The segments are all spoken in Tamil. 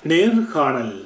நேர்காணல்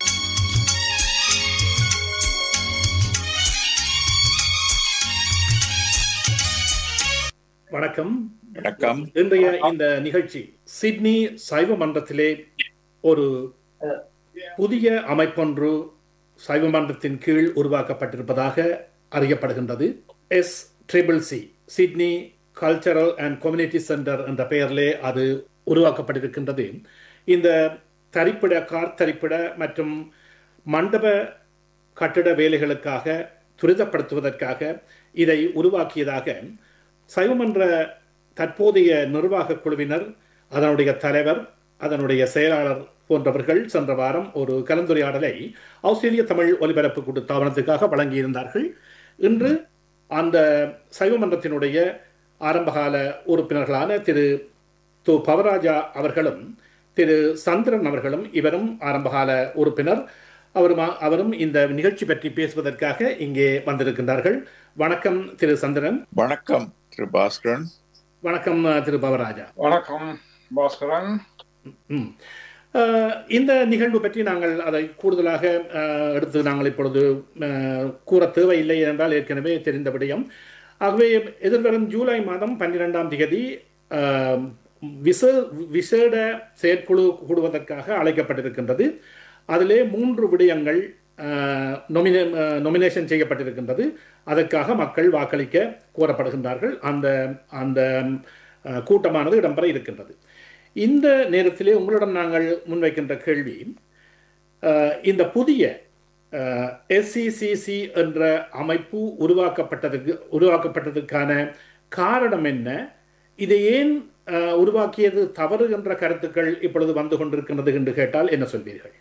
வணக்கம் வணக்கம் இன்றைய இந்த நிகழ்ச்சி சிட்னி சைவ மன்றத்திலே ஒரு புதிய அமைப்பொன்று சைவ மன்றத்தின் கீழ் உருவாக்கப்பட்டிருப்பதாக அறியப்படுகின்றது S triple C Sydney cultural and community centre என்ற பெயரிலே அது உருவாக்கப்பட்டிருக்கின்றது இந்த தரிப்பிட கார் தரிப்பிட மற்றும் மண்டப கட்டிட வேலைகளுக்காக துரிதப்படுத்துவதற்காக இதை உருவாக்கியதாக சைவமன்ற தற்போதைய நிர்வாக குழுவினர் அதனுடைய தலைவர் அதனுடைய செயலாளர் போன்றவர்கள் சென்ற வாரம் ஒரு கலந்துரையாடலை ஆஸ்திரேலிய தமிழ் ஒலிபரப்பு கூட்டு தாவனத்துக்காக வழங்கியிருந்தார்கள் இன்று அந்த சைவமன்றத்தினுடைய ஆரம்பகால உறுப்பினர்களான திரு து பவராஜா அவர்களும் திரு சந்திரன் அவர்களும் இவரும் ஆரம்பகால உறுப்பினர் அவரும் அவரும் இந்த நிகழ்ச்சி பற்றி பேசுவதற்காக இங்கே வந்திருக்கின்றார்கள் வணக்கம் திரு சந்திரன் வணக்கம் திரு பாஸ்கரன் வணக்கம் திரு பவராஜா வணக்கம் பாஸ்கரன் ம். அஹ், இந்த நிகழ்வு பற்றி நாங்கள் அதை கூடுதலாக அஹ், எடுத்து நாங்கள் இப்பொழுது அஹ், கூற தேவையில்லை என்றால் ஏற்கனவே தெரிந்த விடயம் ஆகவே எதிர்வரும் ஜூலை மாதம் பன்னிரெண்டாம் தேதி அஹ், விச விசேட செயற்குழு கூடுவதற்காக அழைக்கப்பட்டிருக்கின்றது அதிலே மூன்று விடயங்கள் நொமினே நொமினேஷன் செய்யப்பட்டிருக்கின்றது அதற்காக மக்கள் வாக்களிக்க கோரப்படுகின்றார்கள் அந்த அந்த அஹ், கூட்டமானது இடம்பெற இருக்கின்றது இந்த நேரத்திலே உங்களிடம் நாங்கள் முன்வைக்கின்ற கேள்வி அஹ், இந்த புதிய எஸ்சிசிசி என்ற அமைப்பு உருவாக்கப்பட்டதுக்கு உருவாக்கப்பட்டதுக்கான காரணம் என்ன இதை ஏன் அஹ், உருவாக்கியது தவறு என்ற கருத்துக்கள் இப்பொழுது வந்து கொண்டிருக்கின்றது என்று கேட்டால் என்ன சொல்வீர்கள்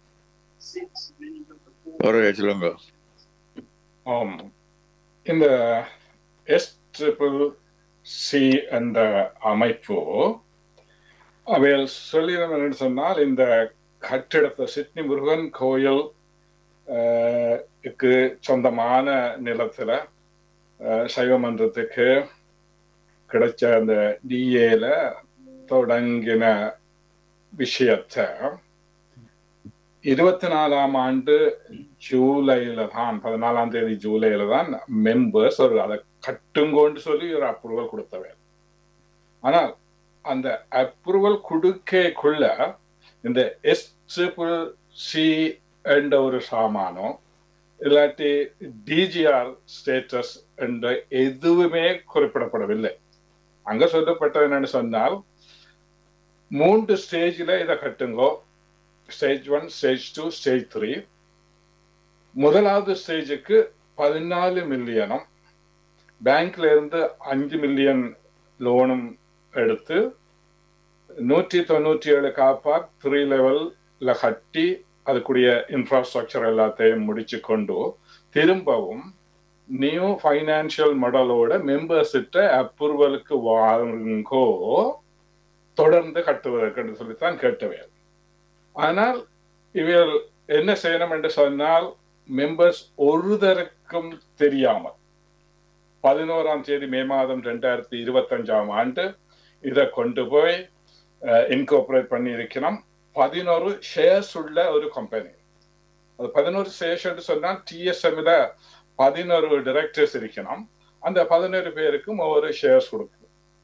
ஒரு சொல்லுங்க ஆம் இந்த எஸ் ட்ரிபிள் சி என்ற அமைப்பு அவையில் சொல்லிடம் என்று சொன்னால் இந்த கட்டிடத்தை சிட்னி முருகன் கோயில் அஹ், க்கு சொந்தமான நிலத்துல அஹ், சைவ மன்றத்துக்கு கிடைச்ச அந்த டிஏல தொடங்கின விஷயத்தை இருபத்தி நாலாம் ஆண்டு ஜூலைல தான் பதினாலாம் தேதி ஜூலைல தான் மெம்பர்ஸ் ஒரு அதை கட்டுங்கோன்னு சொல்லி ஒரு அப்ரூவல் கொடுத்தவர் ஆனால் அந்த அப்ரூவல் கொடுக்கக்குள்ள இந்த எஸ் ட்ரிபிள் சி என்ற ஒரு சாமானம் இல்லாட்டி டிஜிஆர் ஸ்டேட்டஸ் என்ற எதுவுமே குறிப்பிடப்படவில்லை அங்க சொல்லப்பட்டது என்னன்னு சொன்னால் மூன்று ஸ்டேஜில் இதை கட்டுங்கோ stage one stage two stage three முதலாவது ஸ்டேஜுக்கு பதினாலு மில்லியனும் பேங்க்ல இருந்து அஞ்சு மில்லியன் லோனும் எடுத்து நூற்றி தொண்ணூற்றி ஏழு காப்பா த்ரீ லெவல்ல கட்டி அதுக்குரிய இன்ஃப்ராஸ்ட்ரக்சர் எல்லாத்தையும் முடிச்சு கொண்டு திரும்பவும் நியூ ஃபைனான்சியல் மாடலோட மெம்பர்ஸ்கிட்ட அப்ரூவலுக்கு வாங்கோ தொடர்ந்து கட்டுவதற்கு சொல்லித்தான் கேட்டவர் ஆனால் இவர்கள் என்ன செய்யணும் என்று சொன்னால் மெம்பர்ஸ் ஒருதருக்கும் தெரியாமல் பதினோராம் தேதி மே மாதம் ரெண்டாயிரத்தி இருபத்தஞ்சாம் ஆண்டு இதை கொண்டு போய் இன்கோபரேட் பண்ணி இருக்கணும் பதினோரு ஷேர்ஸ் உள்ள ஒரு கம்பெனி அது பதினோரு ஷேர்ஸ் என்று சொன்னால் டிஎஸ்எம்ல பதினோரு டைரக்டர்ஸ் இருக்கணும் அந்த பதினோரு பேருக்கும் ஒவ்வொரு ஷேர்ஸ் கொடுக்கணும்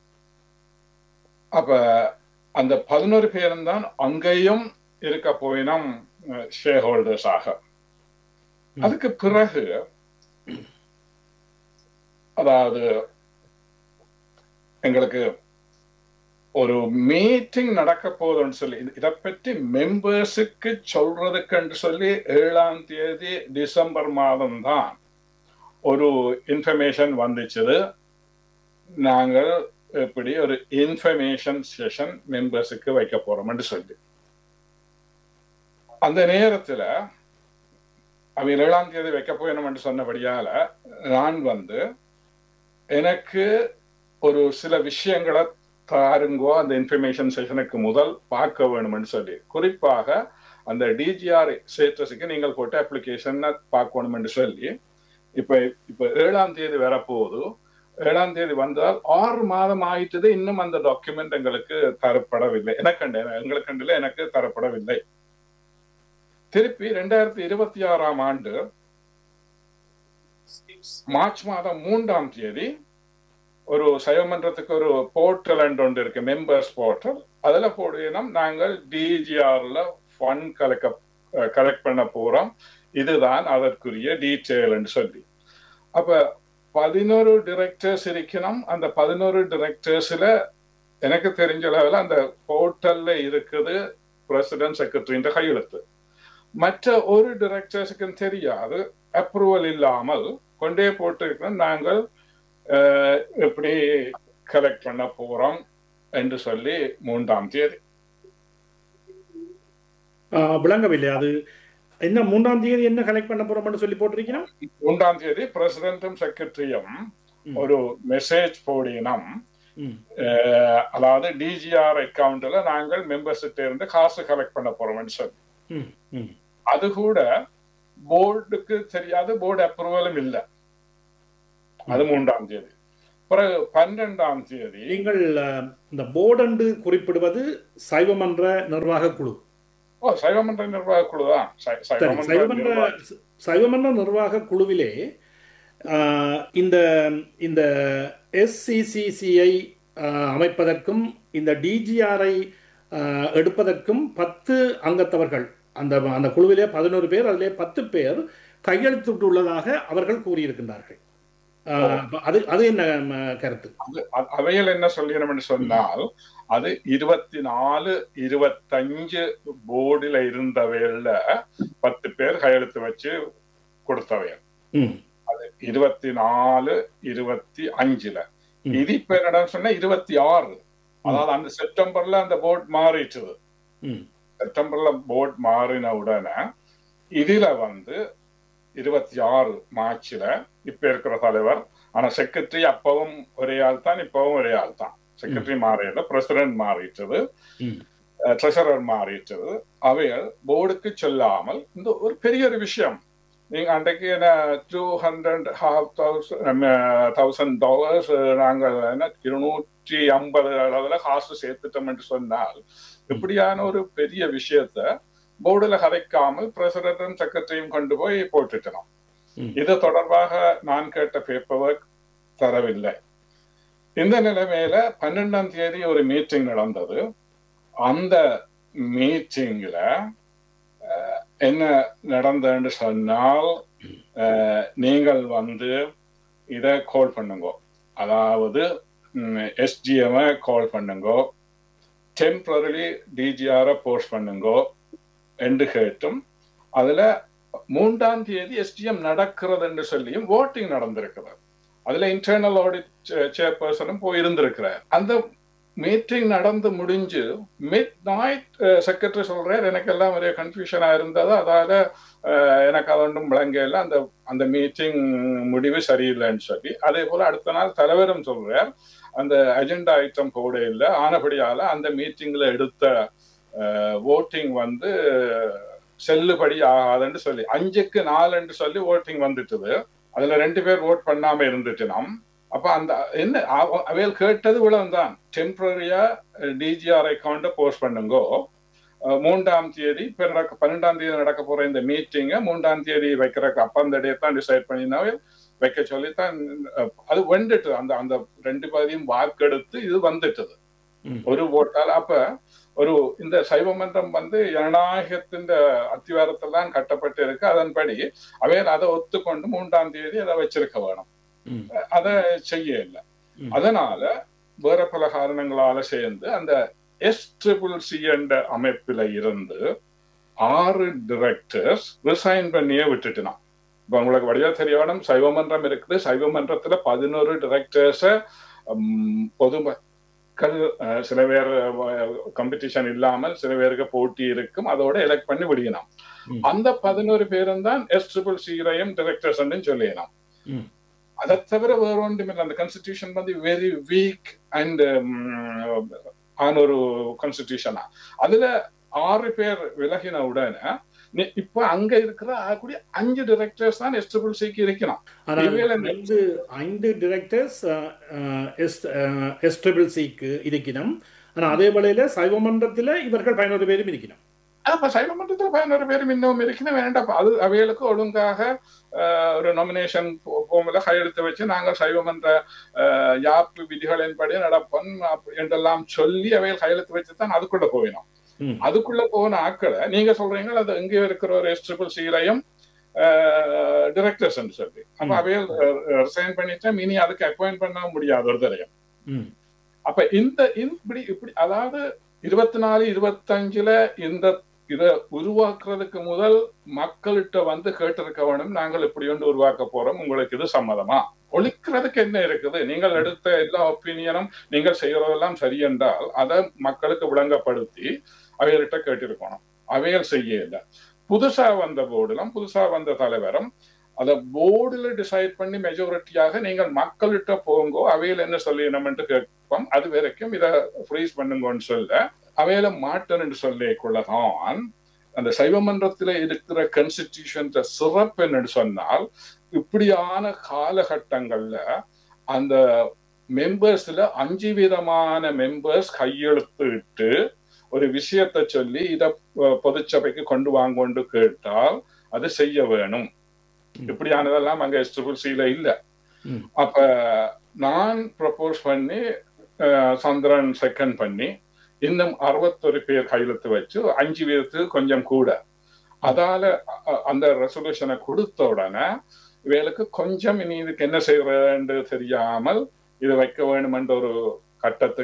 அப்ப அந்த பதினோரு பேரும் தான் அங்கேயும் இருக்க போயினம் ஷேர் ஹோல்டர்ஸ் ஆக அதுக்கு பிறகு அதாவது எங்களுக்கு ஒரு மீட்டிங் நடக்க போதுன்னு சொல்லி இதை பற்றி மெம்பர்ஸுக்கு சொல்றதுக்கு சொல்லி ஏழாம் தேதி டிசம்பர் மாதம் தான் ஒரு இன்ஃபர்மேஷன் வந்துச்சுது நாங்கள் இப்படி ஒரு இன்ஃபர்மேஷன் செஷன் மெம்பர்ஸுக்கு வைக்க போறோம்னு சொல்லி அந்த நேரத்துல அவங்க ஏழாம் தேதி வைக்க போயணும் என்று சொன்னபடியால நான் வந்து எனக்கு ஒரு சில விஷயங்களை தாருங்கோ அந்த இன்ஃபர்மேஷன் செஷனுக்கு முதல் பார்க்க வேணும்னு சொல்லி குறிப்பாக அந்த டிஜிஆர் ஸ்டேட்டஸுக்கு நீங்கள் போட்ட அப்ளிகேஷன் பார்க்கணும்னு சொல்லி இப்ப இப்ப ஏழாம் தேதி வரப்போகுது ஏழாம் தேதி வந்தால் ஆறு மாதம் ஆயிட்டது இன்னும் அந்த டாக்குமெண்ட் எங்களுக்கு தரப்படவில்லை எனக்கு எங்களுக்கு எனக்கு தரப்படவில்லை திருப்பி ரெண்டாயிரத்தி இருபத்தி ஆறாம் ஆண்டு மார்ச் மாதம் மூன்றாம் தேதி ஒரு சைவமன்றத்துக்கு ஒரு போர்ட்டல் ஒன்று இருக்கு மெம்பர்ஸ் போர்ட்டல் அதுல போடுவோம் நாங்கள் டிஜிஆர்ல ஃபண்ட் கலெக்ட் கலெக்ட் பண்ண போறோம் இதுதான் அதற்குரிய டீட்டெயில் சொல்லி அப்ப பதினோரு டிரெக்டர்ஸ் இருக்கணும் அந்த பதினோரு டிரெக்டர்ஸ்ல எனக்கு தெரிஞ்ச அளவில் அந்த போர்ட்டல்ல இருக்குது பிரசிடென்ட் செக்ரட்டரின்ற கையெழுத்து மற்ற ஒரு டிரெக்டர்ஸுக்கும் தெரியாது அப்ரூவல் இல்லாமல் கொண்டே போட்டு நாங்கள் எப்படி கலெக்ட் பண்ண போறோம் என்று சொல்லி மூன்றாம் தேதி விளங்கவில்லை அது என்ன மூன்றாம் தேதி என்ன கலெக்ட் பண்ண போறோம்னு சொல்லி போட்டிருக்கீங்க மூன்றாம் தேதி பிரசிடென்டும் செக்ரட்டரியும் ஒரு மெசேஜ் போடினம் அதாவது டிஜிஆர் அக்கவுண்ட்ல நாங்கள் மெம்பர்ஸ்கிட்ட இருந்து காசு கலெக்ட் பண்ண போறோம்னு சொல்லி அது கூட போர்டுக்கு தெரியாது போர்டு அப்ரூவலும் இல்லை அது மூன்றாம் தேதி பிறகு பன்னெண்டாம் தேதி நீங்கள் இந்த போர்டு என்று குறிப்பிடுவது சைவமன்ற நிர்வாக குழு ஓ சைவமன்ற நிர்வாக குழு தான் சைவமன்ற சைவமன்ற நிர்வாக குழுவிலே இந்த இந்த எஸ்சிசிசிஐ அமைப்பதற்கும் இந்த டிஜிஆரை எடுப்பதற்கும் பத்து அங்கத்தவர்கள் அந்த அந்த குழுவிலே பதினோரு பேர் அதிலே பத்து பேர் கையெழுத்திட்டுள்ளதாக அவர்கள் கூறியிருக்கின்றார்கள் அது அது என்ன கருத்து அவையில் என்ன சொல்லிடணும்னு சொன்னால் அது இருபத்தி நாலு இருபத்தஞ்சு போர்டில் இருந்தவையில பத்து பேர் கையெழுத்து வச்சு கொடுத்தவையல் அது இருபத்தி நாலு இருபத்தி அஞ்சுல இது இப்ப என்னடா சொன்னா இருபத்தி ஆறு அதாவது அந்த செப்டம்பர்ல அந்த போர்ட் மாறிட்டுது செப்டம்பர்ல போர்ட் மாறின உடனே இதுல வந்து இருபத்தி ஆறு மார்ச்ல இப்ப இருக்கிற தலைவர் ஆனா செக்ரட்டரி அப்பவும் ஒரே ஆள் தான் இப்பவும் ஒரே ஆள் தான் செக்ரட்டரி மாறியது பிரசிடென்ட் மாறிட்டது ட்ரெஷரர் மாறிட்டது அவைகள் போர்டுக்கு சொல்லாமல் இந்த ஒரு பெரிய ஒரு விஷயம் நீங்க அன்றைக்கு என்ன two hundred half thousand thousand dollars நாங்கள் என்ன இருநூற்றி ஐம்பது அளவுல காசு சேர்த்துட்டோம் என்று சொன்னால் இப்படியான ஒரு பெரிய விஷயத்த போர்டுல கதைக்காமல் பிரசிடண்டும் செக்ரட்டரியும் கொண்டு போய் போட்டுட்டோம் இது தொடர்பாக நான் கேட்ட பேப்பர் ஒர்க் தரவில்லை இந்த நிலைமையில பன்னெண்டாம் தேதி ஒரு மீட்டிங் நடந்தது அந்த மீட்டிங்ல என்ன நடந்ததுன்னு சொன்னால் நீங்கள் வந்து இதை கால் பண்ணுங்க அதாவது எஸ்டிஎம் கால் பண்ணுங்க டெம்பரரி டிஜிஆரை போஸ்ட் பண்ணுங்க என்று கேட்டும் அதுல மூன்றாம் தேதி எஸ்டிஎம் நடக்கிறது என்று சொல்லியும் ஓட்டிங் நடந்திருக்கிறது அதுல இன்டர்னல் ஆடிட் சேர்பர்சனும் போய் இருந்திருக்கிறார் அந்த மீட்டிங் நடந்து முடிஞ்சு மிட் நைட் செக்ரட்டரி சொல்றாரு எனக்கு எல்லாம் ஒரே கன்ஃபியூஷனா இருந்தது அதால எனக்கு அது ஒன்றும் விளங்கல அந்த அந்த மீட்டிங் முடிவு சரியில்லைன்னு சொல்லி அதே போல அடுத்த நாள் தலைவரும் சொல்றார் அந்த அஜெண்டா ஐட்டம் போட இல்லை ஆனபடியால அந்த மீட்டிங்ல எடுத்த ஓட்டிங் வந்து செல்லுபடி ஆகாதுன்னு சொல்லி அஞ்சுக்கு நாலுன்னு சொல்லி ஓட்டிங் வந்துட்டுது அதுல ரெண்டு பேர் ஓட் பண்ணாம இருந்துட்டு நாம் அப்ப அந்த என்ன அவையில் கேட்டது இவ்வளவுதான் டெம்பரரியா டிஜிஆர் அக்கௌண்ட போஸ்ட் பண்ணுங்கோ மூன்றாம் தேதி இப்ப நடக்க பன்னெண்டாம் தேதி நடக்க போற இந்த மீட்டிங்க மூன்றாம் தேதி வைக்கிறக்கு அப்ப அந்த டே தான் டிசைட் பண்ணினாவே வைக்க சொல்லித்தான் அது வந்துட்டு அந்த அந்த ரெண்டு பேரையும் வாக்கெடுத்து இது வந்துட்டது ஒரு ஓட்டால் அப்ப ஒரு இந்த சைவ மன்றம் வந்து ஜனநாயகத்தின் அத்திவாரத்தில் தான் கட்டப்பட்டு இருக்கு அதன்படி அவையில் அதை ஒத்துக்கொண்டு மூன்றாம் தேதி அதை வச்சிருக்க வேணும் அதை செய்ய இல்லை அதனால வேற பல காரணங்களால சேர்ந்து அந்த எஸ் ட்ரிபிள் சி என்ற அமைப்பில இருந்து ஆறு டிரெக்டர்ஸ் ரிசைன் பண்ணியே விட்டுட்டுனான் இப்ப உங்களுக்கு வடிவா தெரிய வேணும் சைவமன்றம் இருக்குது சைவமன்றத்துல பதினோரு டிரெக்டர்ஸ பொது மக்கள் சில பேர் காம்படிஷன் இல்லாமல் சில பேருக்கு போட்டி இருக்கும் அதோட எலெக்ட் பண்ணி விடியணும் அந்த பதினோரு பேரும் தான் எஸ் ட்ரிபிள் சிரையும் டிரெக்டர்ஸ் சொல்லிடலாம் அதை தவிர வேற ஒன்றும் இல்லை அந்த கான்ஸ்டிடியூஷன் வந்து வெரி வீக் அண்ட் ஆன ஒரு கான்ஸ்டிடியூஷனா அதுல ஆறு பேர் விலகின உடனே இப்ப அங்க இருக்கிற கூடிய அஞ்சு டிரெக்டர்ஸ் தான் எஸ் ட்ரிபிள் சிக்கு இருக்கணும் ஐந்து ஐந்து டிரெக்டர்ஸ் எஸ் ட்ரிபிள் சிக்கு இருக்கணும் ஆனா அதே வேளையில சைவமன்றத்துல இவர்கள் பதினோரு பேரும் இருக்கணும் அப்ப சைவ மன்றத்துல பதினோரு பேரும் இன்னும் இருக்கணும் வேண்டாம் அது அவைகளுக்கு ஒழுங்காக ஆஹ், ஒரு நாமினேஷன் போகும்போது கையெழுத்து வச்சு நாங்கள் சைவ மன்ற ஆஹ், யாப்பு விதிகளின்படி நடப்போம் அப்படி என்றெல்லாம் சொல்லி அவைகள் கையெழுத்து வச்சு தான் அதுக்குள்ள போயினோம் ம். அதுக்குள்ள போன ஆட்களை நீங்க சொல்றீங்க அது எங்கேயோ இருக்கிற ஒரு எஸ் ட்ரிபிள் சிலையும் டிரெக்டர்ஸ் சொல்லி அப்ப ம். அவைகள் ரிசைன் பண்ணிட்டா இனி அதுக்கு அப்பாயிண்ட் பண்ண முடியாது ஒரு தரையும் ம் அப்ப இந்த இப்படி இப்படி அதாவது இருபத்தி நாலு இருபத்தஞ்சுல இந்த இத உருவாக்குறதுக்கு முதல் மக்கள்கிட்ட வந்து கேட்டிருக்க வேணும் நாங்கள் இப்படி ஒன்று உருவாக்க போறோம் உங்களுக்கு இது சம்மதமா ஒழிக்கிறதுக்கு என்ன இருக்குது நீங்கள் எடுத்த எல்லா ஒப்பீனியனும் நீங்கள் செய்யறதெல்லாம் சரி என்றால் அதை மக்களுக்கு விளங்கப்படுத்தி அவைகள்கிட்ட கேட்டிருக்கணும் அவைகள் செய்யல புதுசா வந்த போர்டுலாம் புதுசா வந்த தலைவரும் அதை போர்டுல டிசைட் பண்ணி மெஜாரிட்டியாக நீங்கள் மக்கள்கிட்ட போங்கோ அவையில் என்ன சொல்லிடணும்னு கேட்போம் அது வரைக்கும் இதை ஃப்ரீஸ் பண்ணுங்கன்னு சொல்ல அவையில மாட்டேன்னு சொல்லிக்கொள்ளதான் அந்த சைவ மன்றத்துல இருக்கிற கான்ஸ்டிடியூஷன் சிறப்பு என்னன்னு சொன்னால் இப்படியான காலகட்டங்கள்ல அந்த மெம்பர்ஸ்ல அஞ்சு விதமான மெம்பர்ஸ் கையெழுத்து இட்டு ஒரு விஷயத்தை சொல்லி இத அஹ், பொதுச்சபைக்கு கொண்டு வாங்கொண்டு கேட்டால் அது செய்ய வேணும் ம். இப்படியானதெல்லாம் அங்க எஸ்டிபிள்சியில இல்ல ம். அப்ப நான் ப்ரப்போஸ் பண்ணி அஹ், சந்திரன் செகண்ட் பண்ணி இன்னும் அறுபத்தொரு பேர் கையெழுத்து வச்சு அஞ்சு பேருக்கு கொஞ்சம் கூட அதால அ- அந்த ரெசல்யூஷனை கொடுத்த உடனே இவளுக்கு கொஞ்சம் இனி இதுக்கு என்ன செய்யறதுன்னு தெரியாமல் இது வைக்க வேணுமென்ற ஒரு கட்டத்துக்கு